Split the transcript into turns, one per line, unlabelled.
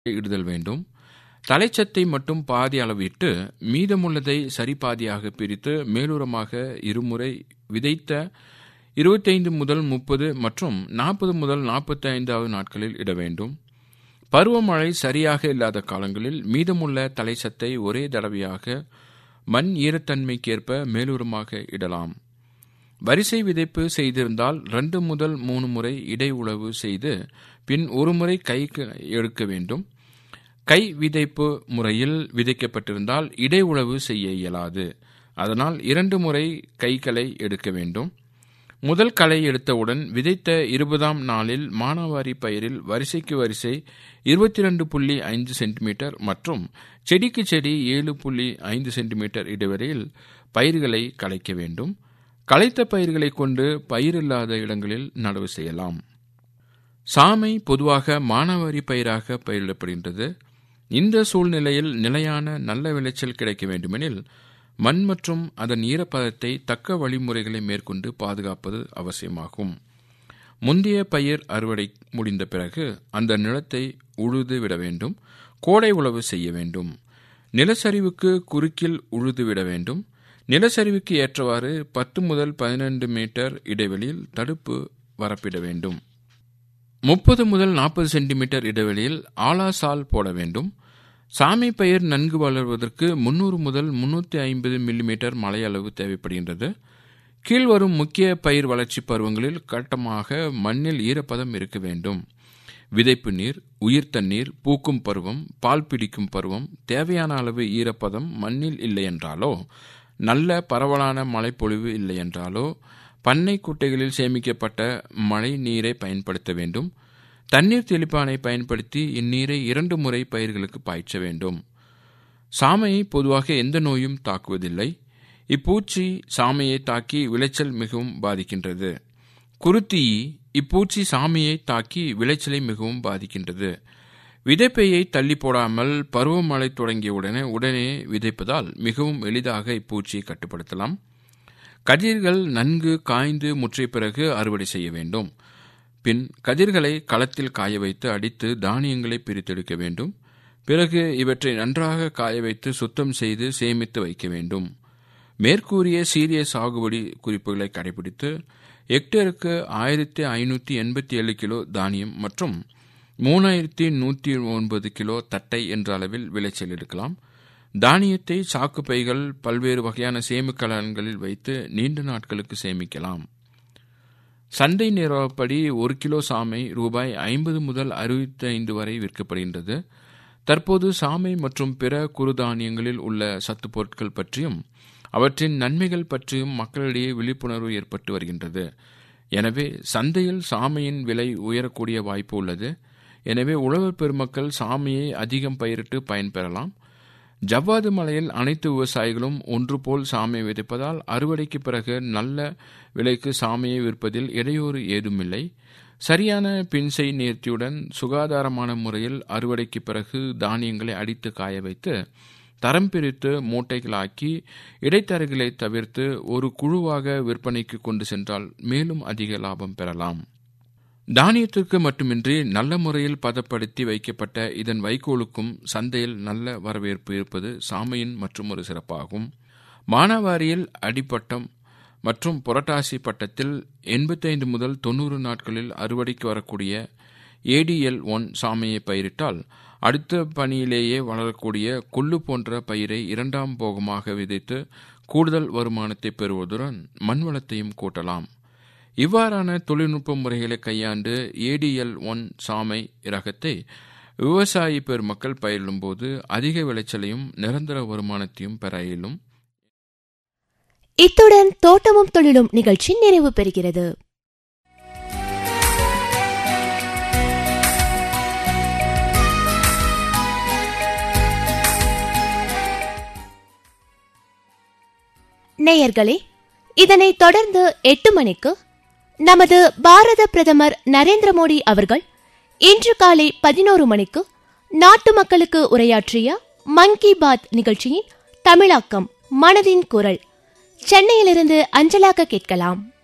இடுதல் வேண்டும் தலைச்சத்தை மட்டும் பாதி அளவிட்டு மீதமுள்ளதை சரிபாதியாக பிரித்து மேலுரமாக இருமுறை விதைத்த இருபத்தைந்து முதல் முப்பது மற்றும் நாற்பது முதல் நாற்பத்தி ஐந்தாவது நாட்களில் இட வேண்டும் பருவமழை சரியாக இல்லாத காலங்களில் மீதமுள்ள தலைச்சத்தை ஒரே தடவையாக மண் ஈரத்தன்மைக்கேற்ப மேலுரமாக இடலாம் வரிசை விதைப்பு செய்திருந்தால் ரெண்டு முதல் மூணு முறை இடை உழவு செய்து பின் ஒரு முறை கைக்கு எடுக்க வேண்டும் கை விதைப்பு முறையில் விதைக்கப்பட்டிருந்தால் இடை உழவு செய்ய இயலாது அதனால் இரண்டு முறை கைகளை எடுக்க வேண்டும் முதல் களை எடுத்தவுடன் விதைத்த இருபதாம் நாளில் மானாவாரி பயிரில் வரிசைக்கு வரிசை இருபத்தி ரெண்டு புள்ளி ஐந்து சென்டிமீட்டர் மற்றும் செடிக்கு செடி ஏழு புள்ளி ஐந்து சென்டிமீட்டர் இடைவெளியில் பயிர்களை களைக்க வேண்டும் களைத்த பயிர்களை கொண்டு பயிர் இல்லாத இடங்களில் நடவு செய்யலாம் சாமை பொதுவாக மானாவாரி பயிராக பயிரிடப்படுகின்றது இந்த சூழ்நிலையில் நிலையான நல்ல விளைச்சல் கிடைக்க வேண்டுமெனில் மண் மற்றும் அதன் ஈரப்பதத்தை தக்க வழிமுறைகளை மேற்கொண்டு பாதுகாப்பது அவசியமாகும் முந்தைய பயிர் அறுவடை முடிந்த பிறகு அந்த நிலத்தை உழுது விட வேண்டும் கோடை உழவு செய்ய வேண்டும் நிலச்சரிவுக்கு குறுக்கில் உழுது விட வேண்டும் நிலச்சரிவுக்கு ஏற்றவாறு பத்து முதல் பதினைந்து மீட்டர் இடைவெளியில் தடுப்பு வரப்பிட வேண்டும் முப்பது முதல் நாற்பது சென்டிமீட்டர் இடைவெளியில் ஆலாசால் போட வேண்டும் சாமை பயிர் நன்கு வளர்வதற்கு முன்னூறு முதல் முன்னூற்றி ஐம்பது மில்லிமீட்டர் மழை அளவு தேவைப்படுகின்றது கீழ்வரும் முக்கிய பயிர் வளர்ச்சி பருவங்களில் கட்டமாக மண்ணில் ஈரப்பதம் இருக்க வேண்டும் விதைப்பு நீர் உயிர் தண்ணீர் பூக்கும் பருவம் பால் பிடிக்கும் பருவம் தேவையான அளவு ஈரப்பதம் மண்ணில் இல்லை என்றாலோ நல்ல பரவலான மழைப்பொழிவு இல்லை என்றாலோ பண்ணை குட்டைகளில் சேமிக்கப்பட்ட மழை நீரை பயன்படுத்த வேண்டும் தண்ணீர் தெளிப்பானை பயன்படுத்தி இந்நீரை இரண்டு முறை பயிர்களுக்கு பாய்ச்ச வேண்டும் சாமையை பொதுவாக எந்த நோயும் தாக்குவதில்லை இப்பூச்சி சாமையை தாக்கி விளைச்சல் மிகவும் பாதிக்கின்றது குருத்தி இப்பூச்சி சாமியை தாக்கி விளைச்சலை மிகவும் பாதிக்கின்றது விதைப்பையை தள்ளி போடாமல் பருவமழை தொடங்கியவுடனே உடனே விதைப்பதால் மிகவும் எளிதாக இப்பூச்சியை கட்டுப்படுத்தலாம் கதிர்கள் நன்கு காய்ந்து முற்றிய பிறகு அறுவடை செய்ய வேண்டும் பின் கதிர்களை களத்தில் காய வைத்து அடித்து தானியங்களை பிரித்தெடுக்க வேண்டும் பிறகு இவற்றை நன்றாக காய வைத்து சுத்தம் செய்து சேமித்து வைக்க வேண்டும் மேற்கூறிய சீரிய சாகுபடி குறிப்புகளை கடைபிடித்து ஹெக்டேருக்கு ஆயிரத்தி ஐநூற்றி எண்பத்தி ஏழு கிலோ தானியம் மற்றும் மூணாயிரத்தி நூற்றி ஒன்பது கிலோ தட்டை என்ற அளவில் விளைச்சல் எடுக்கலாம் தானியத்தை சாக்கு பைகள் பல்வேறு வகையான சேமிக்கலன்களில் வைத்து நீண்ட நாட்களுக்கு சேமிக்கலாம் சந்தை நிலவரப்படி ஒரு கிலோ சாமை ரூபாய் ஐம்பது முதல் அறுபத்தி ஐந்து வரை விற்கப்படுகின்றது தற்போது சாமை மற்றும் பிற குறுதானியங்களில் உள்ள சத்து பொருட்கள் பற்றியும் அவற்றின் நன்மைகள் பற்றியும் மக்களிடையே விழிப்புணர்வு ஏற்பட்டு வருகின்றது எனவே சந்தையில் சாமையின் விலை உயரக்கூடிய வாய்ப்பு உள்ளது எனவே உழவர் பெருமக்கள் சாமையை அதிகம் பயிரிட்டு பயன்பெறலாம் ஜவ்வாது மலையில் அனைத்து விவசாயிகளும் ஒன்று போல் சாமையை விதைப்பதால் அறுவடைக்கு பிறகு நல்ல விலைக்கு சாமையை விற்பதில் இடையூறு ஏதுமில்லை சரியான பின்சை நேர்த்தியுடன் சுகாதாரமான முறையில் அறுவடைக்கு பிறகு தானியங்களை அடித்து காய வைத்து தரம் பிரித்து மூட்டைகளாக்கி இடைத்தரகளை தவிர்த்து ஒரு குழுவாக விற்பனைக்கு கொண்டு சென்றால் மேலும் அதிக லாபம் பெறலாம் தானியத்திற்கு மட்டுமின்றி நல்ல முறையில் பதப்படுத்தி வைக்கப்பட்ட இதன் வைக்கோலுக்கும் சந்தையில் நல்ல வரவேற்பு இருப்பது சாமையின் மற்றும் ஒரு சிறப்பாகும் மானாவாரியில் அடிப்பட்டம் மற்றும் புரட்டாசி பட்டத்தில் எண்பத்தைந்து முதல் தொண்ணூறு நாட்களில் அறுவடைக்கு வரக்கூடிய ஏடிஎல் ஒன் சாமையை பயிரிட்டால் அடுத்த பணியிலேயே வளரக்கூடிய கொள்ளு போன்ற பயிரை இரண்டாம் போகமாக விதைத்து கூடுதல் வருமானத்தை பெறுவதுடன் மண்வளத்தையும் கூட்டலாம் இவ்வாறான தொழில்நுட்ப முறைகளை கையாண்டு ஏடிஎல் ஒன் சாமை ரகத்தை விவசாயி பெருமக்கள் பயிரிடும்போது அதிக விளைச்சலையும் நிரந்தர வருமானத்தையும் பெற இயலும்
இத்துடன் தோட்டமும் தொழிலும் நிகழ்ச்சி நிறைவு பெறுகிறது நேயர்களே இதனைத் தொடர்ந்து எட்டு மணிக்கு நமது பாரத பிரதமர் நரேந்திர மோடி அவர்கள் இன்று காலை பதினோரு மணிக்கு நாட்டு மக்களுக்கு உரையாற்றிய மன் கி பாத் நிகழ்ச்சியின் தமிழாக்கம் மனதின் குரல் சென்னையிலிருந்து அஞ்சலாக கேட்கலாம்